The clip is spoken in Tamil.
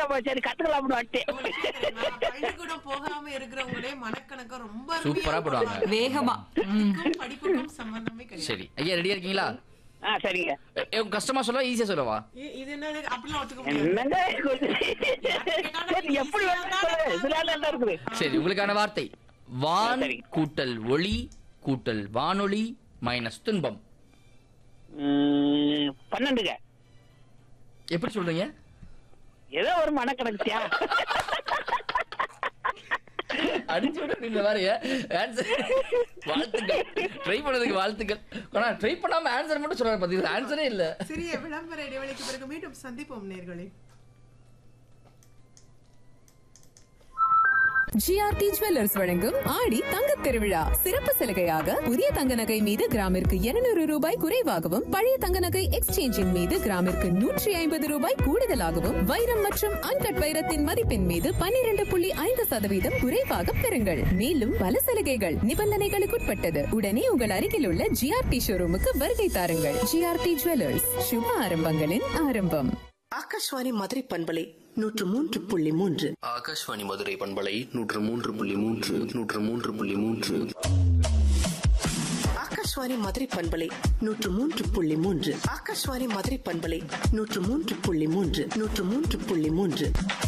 தெரியலப்பா சரி கத்துக்கலாம்னு வந்துட்டேன் நான் பள்ளிக்கூடம் போகாம இருக்கிறவங்களே மனக்கணக்க ரொம்ப அருமையா சூப்பரா போடுவாங்க. போடுவாங்க. வேகமா ம். இதுக்கும் படிப்புக்கும் சம்பந்தமே கிடையாது சரி ஐயா ரெடியா இருக்கீங்களா ஆ சரிங்க எ- எ- கஷ்டமா சொல்லவா ஈஸியா சொல்லவா இ- இது என்னது அப்படிலாம் ஒத்துக்க முடியாது என்னங்க கொஞ்சம் சரி, எப்படி வேணாலும் சொல்லு. இதுல என்ன இருக்குது சரி உங்களுக்கான வார்த்தை வான் சரி. கூட்டல் ஒளி கூட்டல் வானொலி மைனஸ் துன்பம் ம், பன்னெண்டுங்க எப்படி சொல்றீங்க ஏதோ ஒரு மனக்கணக்குச்சியா அடிச்சு விட்டு இந்த மாதிரி ஆன்சர் வாழ்த்துக்கள் ட்ரை பண்ணதுக்கு வாழ்த்துக்கள் ஆனா ட்ரை பண்ணாம ஆன்சர் மட்டும் சொல்றாரு பாத்தீங்களா ஆன்சரே இல்ல சிறிய விளம்பர இடைவெளிக்கு பிறகு மீண்டும் சந்திப்போம் நேர்களே ஜிஆர்டி ஜுவல்லர்ஸ் வழங்கும் ஆடி தங்கத் திருவிழா சிறப்பு சலுகையாக புதிய தங்க நகை மீது கிராமிற்கு 200 ரூபாய் குறைவாகவும் பழைய தங்க நகை எக்ஸ்சேஞ்சின் மீது கிராமிற்கு நூற்றி ஐம்பது ரூபாய் கூடுதலாகவும் வைரம் மற்றும் அன்கட் வைரத்தின் மதிப்பின் மீது 12.5% புள்ளி ஐந்து சதவீதம் குறைவாக பெறுங்கள் மேலும் பல சலுகைகள் நிபந்தனைகளுக்குட்பட்டது உடனே உங்கள் அருகில் உள்ள ஜிஆர்டி ஷோரூமுக்கு வருகை தாருங்கள் ஜிஆர்டி ஜுவல்லர்ஸ் சுப ஆரம்பங்களின் ஆரம்பம் ஆகாஷ்வாணி மதுரை பண்பலை நூற்று மூன்று புள்ளி மூன்று ஆகாஷ்வாணி மதுரை பண்பலை நூற்று மூன்று புள்ளி மூன்று நூற்று மூன்று புள்ளி மூன்று ஆகாஷ்வாணி மதுரை பண்பலை நூற்று மூன்று புள்ளி மூன்று ஆகாஷ்வாணி மதுரை பண்பலை நூற்று மூன்று புள்ளி மூன்று நூற்று மூன்று புள்ளி மூன்று